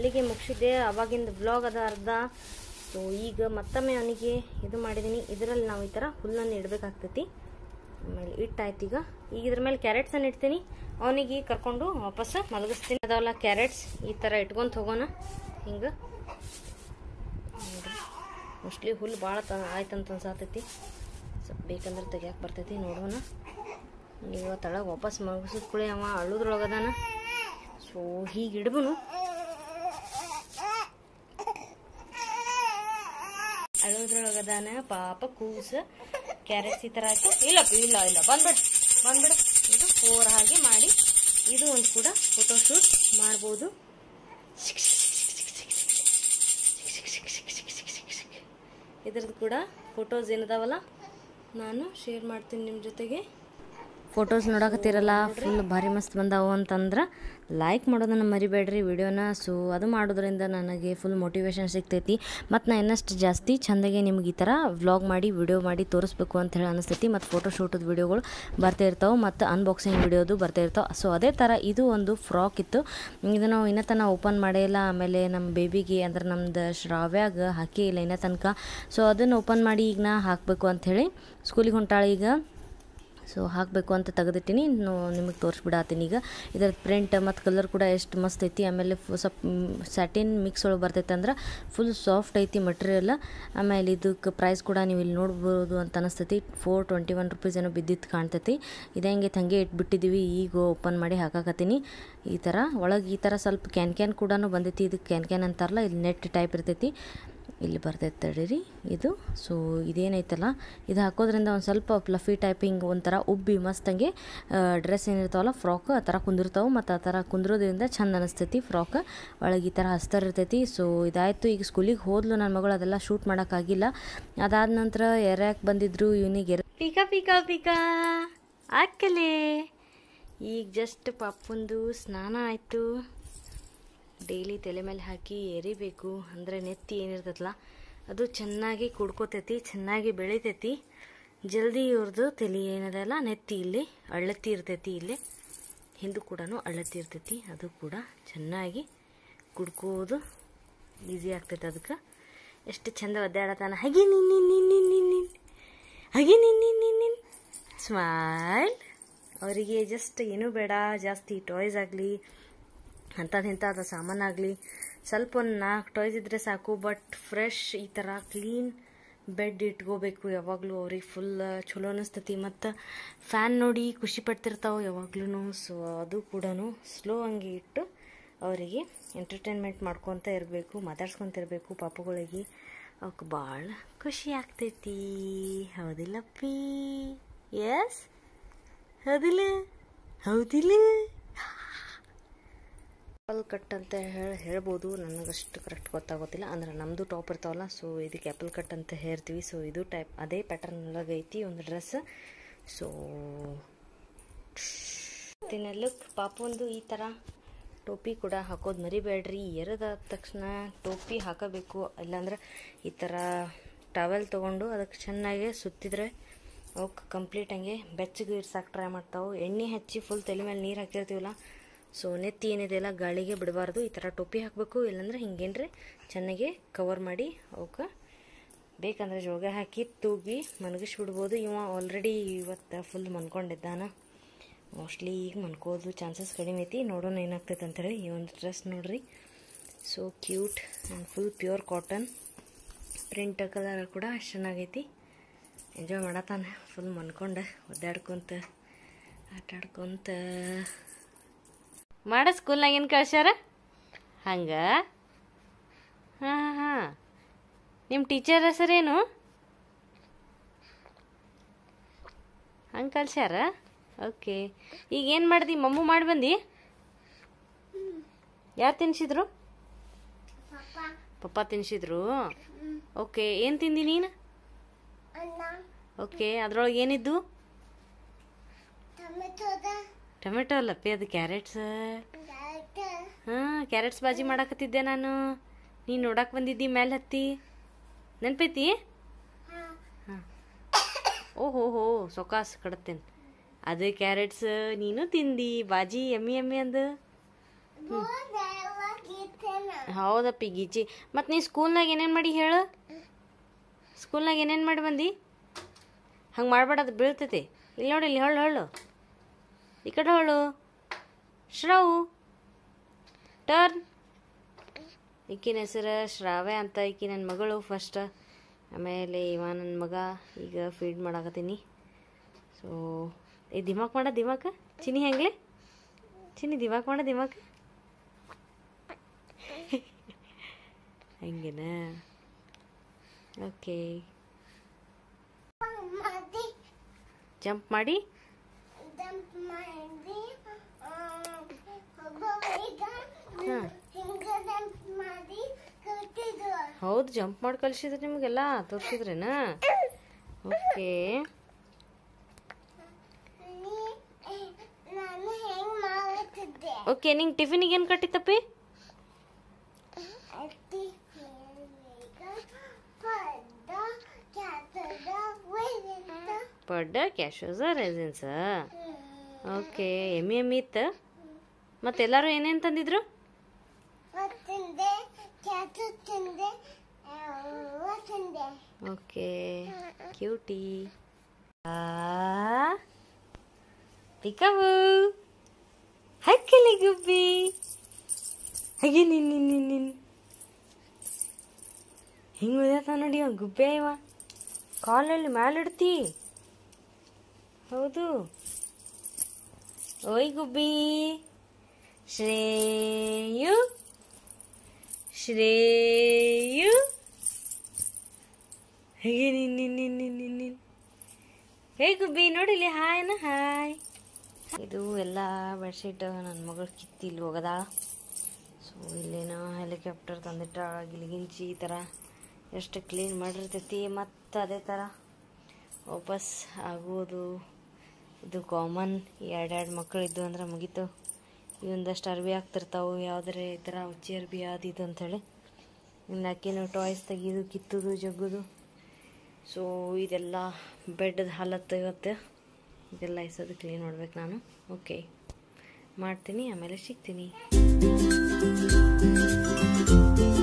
ಅಲ್ಲಿಗೆ ಮುಗಿಸಿದ್ದೆ ಅವಾಗಿಂದ ಬ್ಲಾಗ್ ಅದ ಅರ್ಧ ಸೊ ಈಗ ಮತ್ತೊಮ್ಮೆ ಅವನಿಗೆ ಇದು ಮಾಡಿದ್ದೀನಿ ಇದರಲ್ಲಿ ನಾವು ಈ ಥರ ಹುಲ್ಲನ್ನು ಇಡಬೇಕಾಗ್ತೈತಿ ಆಮೇಲೆ ಇಟ್ಟಾಯ್ತು ಈಗ ಈಗ ಇದ್ರ ಮೇಲೆ ಕ್ಯಾರೆಟ್ಸನ್ನು ಇಡ್ತೀನಿ ಅವನಿಗೆ ಕರ್ಕೊಂಡು ವಾಪಸ್ ಮಲಗಿಸ್ತೀನಿ ಅದಾವಲ್ಲ ಕ್ಯಾರೆಟ್ಸ್ ಈ ಥರ ಇಟ್ಕೊಂತ ಹೋಗೋಣ ಹಿಂಗೆ ಮೋಸ್ಟ್ಲಿ ಹುಲ್ಲು ಭಾಳ ತ ಆಯ್ತಂತ ಅನ್ಸಾತೈತಿ ಸ್ವಲ್ಪ ಬೇಕಂದ್ರೆ ತೆಗಿಯಕ್ಕೆ ಬರ್ತೈತಿ ನೋಡೋಣ ಈಗ ತಳಗೆ ವಾಪಸ್ ಮಲಗಿಸಿದ ಕೂಡಲೇ ಅವ ಅಳುದ್ರೊಳಗದಾನ ಸೊ ಹೀಗೆ ಇಡ್ಬನು ಅಳೋದ್ರೊಳಗದಾನ ಪಾಪ ಕೂಸ ಕ್ಯಾರೆಟ್ಸ್ ಈ ಥರ ಆಯ್ತು ಇಲ್ಲಪ್ಪ ಇಲ್ಲ ಇಲ್ಲ ಬಂದ್ಬಿಡು ಬಂದ್ಬಿಡು ಇದು ಫೋರ್ ಹಾಗೆ ಮಾಡಿ ಇದು ಒಂದು ಕೂಡ ಫೋಟೋಶೂಟ್ ಮಾಡ್ಬೋದು ಇದ್ರದ್ದು ಕೂಡ ಫೋಟೋಸ್ ಏನದಾವಲ್ಲ ನಾನು ಶೇರ್ ಮಾಡ್ತೀನಿ ನಿಮ್ಮ ಜೊತೆಗೆ ಫೋಟೋಸ್ ನೋಡಕತ್ತೀರಲ್ಲ ಫುಲ್ ಭಾರಿ ಮಸ್ತ್ ಬಂದಾವು ಅಂತಂದ್ರೆ ಲೈಕ್ ಮಾಡೋದನ್ನು ಮರಿಬೇಡ್ರಿ ವಿಡಿಯೋನ ಸೊ ಅದು ಮಾಡೋದ್ರಿಂದ ನನಗೆ ಫುಲ್ ಮೋಟಿವೇಶನ್ ಸಿಗ್ತೈತಿ ಮತ್ತು ನಾ ಇನ್ನಷ್ಟು ಜಾಸ್ತಿ ಚೆಂದಾಗೆ ನಿಮ್ಗೆ ಈ ಥರ ವ್ಲಾಗ್ ಮಾಡಿ ವಿಡಿಯೋ ಮಾಡಿ ತೋರಿಸ್ಬೇಕು ಅಂತ ಹೇಳಿ ಅನಿಸ್ತೈತಿ ಮತ್ತು ಫೋಟೋ ಶೂಟದ ವಿಡಿಯೋಗಳು ಬರ್ತಾ ಇರ್ತಾವೆ ಮತ್ತು ಅನ್ಬಾಕ್ಸಿಂಗ್ ವಿಡಿಯೋದು ಬರ್ತಾ ಇರ್ತಾವೆ ಸೊ ಅದೇ ಥರ ಇದು ಒಂದು ಫ್ರಾಕ್ ಇತ್ತು ಇದು ನಾವು ಇನ್ನೂ ತನಕ ಓಪನ್ ಮಾಡೇ ಇಲ್ಲ ಆಮೇಲೆ ನಮ್ಮ ಬೇಬಿಗೆ ಅಂದ್ರೆ ನಮ್ದು ಶ್ರಾವ್ಯಾಗ ಹಾಕೇ ಇಲ್ಲ ಇನ್ನೂ ತನಕ ಸೊ ಅದನ್ನು ಓಪನ್ ಮಾಡಿ ಈಗ ನಾ ಹಾಕಬೇಕು ಅಂಥೇಳಿ ಸ್ಕೂಲಿಗೆ ಹೊಂಟಾಳ ಈಗ ಸೊ ಹಾಕಬೇಕು ಅಂತ ತೆಗೆದಿಟ್ಟಿನಿ ನಿಮಗೆ ತೋರಿಸ್ಬಿಡತ್ತೀನಿ ಈಗ ಇದರ ಪ್ರಿಂಟ್ ಮತ್ತು ಕಲರ್ ಕೂಡ ಎಷ್ಟು ಮಸ್ತ್ ಐತಿ ಆಮೇಲೆ ಫು ಸ್ವಲ್ಪ ಸ್ಯಾಟಿನ್ ಮಿಕ್ಸ್ ಒಳಗೆ ಬರ್ತೈತೆ ಅಂದ್ರೆ ಫುಲ್ ಸಾಫ್ಟ್ ಐತಿ ಮಟೀರಿಯಲ್ ಆಮೇಲೆ ಇದಕ್ಕೆ ಪ್ರೈಸ್ ಕೂಡ ನೀವು ಇಲ್ಲಿ ನೋಡ್ಬೋದು ಅಂತ ಅನಿಸ್ತೈತಿ ಫೋರ್ ಟ್ವೆಂಟಿ ಒನ್ ರುಪೀಸ್ ಏನೋ ಬಿದ್ದಿತ್ತು ಕಾಣ್ತೈತಿ ಇದಂಗೆ ಹಂಗೆ ಇಟ್ಬಿಟ್ಟಿದ್ದೀವಿ ಈಗ ಓಪನ್ ಮಾಡಿ ಹಾಕಾಕತ್ತೀನಿ ಈ ಥರ ಒಳಗೆ ಈ ಥರ ಸ್ವಲ್ಪ ಕ್ಯಾನ್ ಕ್ಯಾನ್ ಕೂಡ ಬಂದೈತಿ ಇದಕ್ಕೆ ಕ್ಯಾನ್ ಕ್ಯಾನ್ ಅಂತಾರಲ್ಲ ಇಲ್ಲಿ ನೆಟ್ ಟೈಪ್ ಇರ್ತೈತಿ ಇಲ್ಲಿ ಬರ್ತೈತೆ ತಡೀರಿ ಇದು ಸೊ ಇದೇನೈತಲ್ಲ ಇದು ಹಾಕೋದ್ರಿಂದ ಒಂದು ಸ್ವಲ್ಪ ಫ್ಲಫಿ ಟೈಪಿಂಗ್ ಒಂಥರ ಉಬ್ಬಿ ಮಸ್ತಂಗೆ ಡ್ರೆಸ್ ಏನಿರ್ತಾವಲ್ಲ ಫ್ರಾಕ್ ಆ ಥರ ಕುಂದಿರ್ತಾವೆ ಮತ್ತು ಆ ಥರ ಕುಂದ್ರೋದ್ರಿಂದ ಚಂದ ಅನಿಸ್ತೈತಿ ಫ್ರಾಕ್ ಒಳಗೆ ಈ ಥರ ಹಸ್ತರ್ ಇರ್ತೈತಿ ಸೊ ಇದಾಯಿತು ಈಗ ಸ್ಕೂಲಿಗೆ ಹೋದ್ಲು ನನ್ನ ಮಗಳು ಅದೆಲ್ಲ ಶೂಟ್ ಮಾಡೋಕ್ಕಾಗಿಲ್ಲ ಅದಾದ ನಂತರ ಎರ್ಯಾಕೆ ಬಂದಿದ್ರು ಇವನಿಗೆ ಎರ ಪೀಕಾ ಪೀಕಾ ಪೀಕಾ ಆಕಲೇ ಈಗ ಜಸ್ಟ್ ಪಾಪುಂದು ಸ್ನಾನ ಆಯಿತು ಡೈಲಿ ತಲೆ ಮೇಲೆ ಹಾಕಿ ಎರಿಬೇಕು ಅಂದರೆ ನೆತ್ತಿ ಏನಿರ್ತೈತಲ್ಲ ಅದು ಚೆನ್ನಾಗಿ ಕುಡ್ಕೋತೈತಿ ಚೆನ್ನಾಗಿ ಬೆಳಿತೈತಿ ಜಲ್ದಿ ಇವ್ರದ್ದು ತಲೆ ಏನದಲ್ಲ ನೆತ್ತಿ ಇಲ್ಲಿ ಅಳ್ಳತ್ತಿ ಇರ್ತೈತಿ ಇಲ್ಲಿ ಹಿಂದೂ ಕೂಡ ಅಳ್ಳತ್ತಿ ಇರ್ತೈತಿ ಅದು ಕೂಡ ಚೆನ್ನಾಗಿ ಕುಡ್ಕೋದು ಈಸಿ ಆಗ್ತೈತೆ ಅದಕ್ಕೆ ಎಷ್ಟು ಚಂದ ಒದ್ದಾಡತಾನ ಹಾಗೆ ನಿನ್ ನಿನ್ ನಿನ್ ನಿನ್ ನಿನ್ ನಿನ್ ಹಾಗೆ ನಿನ್ ನಿನ್ ನಿನ್ ನಿನ್ ಸ್ಮೈಲ್ ಅವರಿಗೆ ಜಸ್ಟ್ ಏನೂ ಬೇಡ ಜಾಸ್ತಿ ಟಾಯ್ಸ್ ಆಗಲಿ ಅಂಥದ್ದು ಇಂಥದ್ದು ಸಾಮಾನಾಗಲಿ ಸ್ವಲ್ಪ ಒಂದು ನಾಲ್ಕು ಟಾಯ್ಸ್ ಇದ್ದರೆ ಸಾಕು ಬಟ್ ಫ್ರೆಶ್ ಈ ಥರ ಕ್ಲೀನ್ ಬೆಡ್ ಇಟ್ಕೋಬೇಕು ಯಾವಾಗಲೂ ಅವ್ರಿಗೆ ಫುಲ್ ಚಲೋ ಅನಿಸ್ತೈತಿ ಮತ್ತು ಫ್ಯಾನ್ ನೋಡಿ ಖುಷಿ ಪಡ್ತಿರ್ತಾವೆ ಯಾವಾಗ್ಲೂ ಸೊ ಅದು ಕೂಡ ಸ್ಲೋ ಹಂಗೆ ಇಟ್ಟು ಅವರಿಗೆ ಎಂಟರ್ಟೈನ್ಮೆಂಟ್ ಮಾಡ್ಕೊತ ಇರಬೇಕು ಮಾತಾಡ್ಸ್ಕೊತ ಇರಬೇಕು ಪಾಪುಗಳಿಗೆ ಅವಕ್ಕೆ ಭಾಳ ಖುಷಿ ಆಗ್ತೈತಿ ಹೌದಿಲ್ಲಪ್ಪಿ ಎಸ್ ಹೌದಿಲ್ಲ ಹೌದಿಲ್ಲ ಆ್ಯಪಲ್ ಕಟ್ ಅಂತ ಹೇಳಿ ಹೇಳ್ಬೋದು ನನಗಷ್ಟು ಕರೆಕ್ಟ್ ಗೊತ್ತಾಗೋದಿಲ್ಲ ಅಂದ್ರೆ ನಮ್ಮದು ಟಾಪ್ ಇರ್ತಾವಲ್ಲ ಸೊ ಇದಕ್ಕೆ ಆ್ಯಪಲ್ ಕಟ್ ಅಂತ ಹೇಳ್ತೀವಿ ಸೊ ಇದು ಟೈಪ್ ಅದೇ ಪ್ಯಾಟರ್ನ್ ಒಳಗೆ ಐತಿ ಒಂದು ಡ್ರೆಸ್ ಸೊ ಲುಕ್ ಪಾಪೊಂದು ಈ ಥರ ಟೋಪಿ ಕೂಡ ಹಾಕೋದು ಮರಿಬೇಡ್ರಿ ಎರದಾದ ತಕ್ಷಣ ಟೋಪಿ ಹಾಕಬೇಕು ಇಲ್ಲಾಂದ್ರೆ ಈ ಥರ ಟವೆಲ್ ತೊಗೊಂಡು ಅದಕ್ಕೆ ಚೆನ್ನಾಗಿ ಸುತ್ತಿದ್ರೆ ಅವಕ್ಕೆ ಕಂಪ್ಲೀಟ್ ಹಂಗೆ ಬೆಚ್ಚಗೆ ಇರ್ಸಕ್ಕೆ ಟ್ರೈ ಮಾಡ್ತಾವೆ ಎಣ್ಣೆ ಹಚ್ಚಿ ಫುಲ್ ತಲೆ ಮೇಲೆ ನೀರು ಹಾಕಿರ್ತೀವಲ್ಲ ಸೊ ನೆತ್ತಿ ಏನಿದೆಯಲ್ಲ ಗಾಳಿಗೆ ಬಿಡಬಾರ್ದು ಈ ಥರ ಟೋಪಿ ಹಾಕಬೇಕು ಇಲ್ಲಾಂದ್ರೆ ಹಿಂಗೇನ್ರಿ ಚೆನ್ನಾಗಿ ಕವರ್ ಮಾಡಿ ಅವಕ್ಕೆ ಬೇಕಂದ್ರೆ ಜೋಗ ಹಾಕಿ ತೂಗಿ ಮನಗಿಸ್ಬಿಡ್ಬೋದು ಇವ ಆಲ್ರೆಡಿ ಇವತ್ತು ಫುಲ್ ಮನ್ಕೊಂಡಿದ್ದಾನ ಮೋಸ್ಟ್ಲಿ ಈಗ ಮನ್ಕೋದು ಚಾನ್ಸಸ್ ಕಡಿಮೆ ಐತಿ ನೋಡೋಣ ಏನಾಗ್ತೈತೆ ಅಂತೇಳಿ ಈ ಒಂದು ಡ್ರೆಸ್ ನೋಡ್ರಿ so cute and full pure cotton print colour ಕೂಡ ಅಷ್ಟು ಚೆನ್ನಾಗೈತಿ ಎಂಜಾಯ್ ಮಾಡತ್ತಾನ ಫುಲ್ ಮನ್ಕೊಂಡ ಒದ್ದಾಡ್ಕೊಂತ ಆಟಾಡ್ಕೊಂತ ಮಾಡ ಸ್ಕೂಲ್ನಾಗ ಏನು ಕಳ್ಸ್ಯಾರ ಹಂಗೆ ಹಾಂ ಹಾಂ ನಿಮ್ಮ ಟೀಚರ್ ಹೆಸರೇನು ಹಂಗೆ ಕಳ್ಸ್ಯಾರ ಓಕೆ ಈಗ ಏನು ಮಾಡ್ದಿ ಮಮ್ಮು ಮಾಡಿ ಬಂದಿ ಯಾರು ತಿನ್ಸಿದ್ರು ಪಪ್ಪ ತಿನ್ಸಿದ್ರು ಓಕೆ ಏನು ತಿಂದಿ ನೀನು ಓಕೆ ಅದ್ರೊಳಗೆ ಏನಿದ್ದು ಟೊಮೆಟೊ ಅಲ್ಲಪ್ಪಿ ಅದು ಕ್ಯಾರೆಟ್ಸ್ ಹಾಂ ಕ್ಯಾರೆಟ್ಸ್ ಬಾಜಿ ಮಾಡಾಕತ್ತಿದ್ದೆ ನಾನು ನೀನು ನೋಡಕ್ಕೆ ಬಂದಿದ್ದಿ ಮೇಲೆ ಹತ್ತಿ ನೆನ್ಪೈತಿ ಹಾಂ ಓಹೋ ಹೋ ಸೊಕಾಸ್ ಕಡತ್ತೇನೆ ಅದು ಕ್ಯಾರೆಟ್ಸ್ ನೀನು ತಿಂದಿ ಬಾಜಿ ಎಮ್ಮಿ ಎಮ್ಮಿ ಅಂದು ಹೌದಪ್ಪಿ ಗೀಚಿ ಮತ್ತು ನೀ ಸ್ಕೂಲ್ನಾಗ ಏನೇನು ಮಾಡಿ ಹೇಳು ಸ್ಕೂಲ್ನಾಗ ಏನೇನು ಮಾಡಿ ಬಂದಿ ಹಂಗೆ ಮಾಡ್ಬೇಡ ಅದು ಬೀಳ್ತೈತಿ ಇಲ್ಲಿ ನೋಡಿ ಇಲ್ಲಿ ಹೇಳು ಹೇಳು ಈ ಕಡೆ ಹೇಳು ಶ್ರವ್ ಟರ್ನ್ ಈಕಿನ ಹೆಸರು ಶ್ರಾವ್ಯ ಅಂತ ಈಕಿ ನನ್ನ ಮಗಳು ಫಸ್ಟ್ ಆಮೇಲೆ ಇವ ನನ್ನ ಮಗ ಈಗ ಫೀಡ್ ಮಾಡಾಕತ್ತೀನಿ ಸೊ ಈ ದಿಮಾಕ್ ಮಾಡ ದಿಮಾಕ ಚಿನಿ ಹೆಂಗ್ಲೆ ಚಿನಿ ದಿಮಾಕ್ ಮಾಡ ದಿಮಾಕ ಹಂಗೇನ ಓಕೆ ಜಂಪ್ ಮಾಡಿ ಹಾಂ ಹೌದು ಜಂಪ್ ಮಾಡಿ ಕಲಿಸಿದ್ರೆ ನಿಮಗೆಲ್ಲ ತೋರಿಸಿದ್ರೇನ ಓಕೆ ನಾನು ಹೆಂಗ್ ಮಾಡುತ್ತಿದ್ದೆ ಓಕೆ ನಿಂಗೆ ಟಿಫಿನಿಗೆ ಏನು ಕಟ್ಟಿತ್ತಪ್ಪಿ ಅತ್ತಿ ಹೇಳೀಗ ಪದ ಕ್ಯಾತದ ಒಯ್ದಂತ ಪಡ್ಡ ಕ್ಯಾಶೋಸ ರೆಸಿನ್ಸ ಓಕೆ ಎಮ್ಮಿ ಎಮ್ಮಿ ಇತ್ತು ಮತ್ತು ಎಲ್ಲರೂ ಏನೇನು ತಂದಿದ್ರು ತಿಂದೆ ಕ್ಯಾತು ತಿಂದೆ ಎಲ್ಲ ತಿಂದೆ ಓಕೆ ಕ್ಯೂಟಿ ಪಿಕವು ಹಕ್ಕಲಿ ಗುಬ್ಬಿ ಹಾಗೆ ನಿನ್ ನಿನ್ ನಿನ್ ನಿನ್ ಹಿಂಗೆ ಉದತ್ತ ನೋಡಿ ಅವ ಗುಬ್ಬೆ ಇವ ಕಾಲಲ್ಲಿ ಮ್ಯಾಲಿಡ್ತಿ ಹೌದು ಓಯ್ ಗುಬ್ಬಿ ಶ್ರೇಯು ಶ್ರೇಯು ಹೇಗೆ ನಿನ್ ನಿನ್ ನಿನ್ ನಿನ್ ನಿನ್ ನಿನ್ ಹೇ ಗುಬ್ಬಿ ನೋಡಿಲಿ ಹಾಯ್ನ ಹಾಯ್ ಇದು ಎಲ್ಲ ಬೆಡ್ಶೀಟ್ ನನ್ನ ಮಗಳು ಕಿತ್ತಿ ಇಲ್ಲಿ ಹೋಗದಾಳ ಸೊ ಇಲ್ಲೇನೋ ಹೆಲಿಕಾಪ್ಟರ್ ತಂದಿಟ್ಟಾಳ ಗಿಲಿಗಿಂಚಿ ಈ ಥರ ಎಷ್ಟು ಕ್ಲೀನ್ ಮಾಡಿರ್ತೈತಿ ಮತ್ತು ಅದೇ ಥರ ವಾಪಸ್ ಆಗೋದು ಇದು ಕಾಮನ್ ಎರಡೆರಡು ಮಕ್ಕಳು ಇದ್ದು ಅಂದ್ರೆ ಮುಗೀತು ಇವೊಂದಷ್ಟು ಅರ್ಬಿ ಆಗ್ತಿರ್ತಾವೆ ಯಾವುದರೆ ಈ ಥರ ಉಚ್ಚಿ ಅರ್ಬಿ ಅದು ಇದು ಅಂಥೇಳಿ ಇನ್ನು ಅಕ್ಕಿನೂ ಟಾಯ್ಸ್ ತೆಗಿಯೋದು ಕಿತ್ತೋದು ಜಗ್ಗೋದು ಸೊ ಇದೆಲ್ಲ ಬೆಡ್ದ ಹಾಲತ್ತು ಇವತ್ತು ಇದೆಲ್ಲ ಎಸೋದು ಕ್ಲೀನ್ ಮಾಡ್ಬೇಕು ನಾನು ಓಕೆ ಮಾಡ್ತೀನಿ ಆಮೇಲೆ ಸಿಗ್ತೀನಿ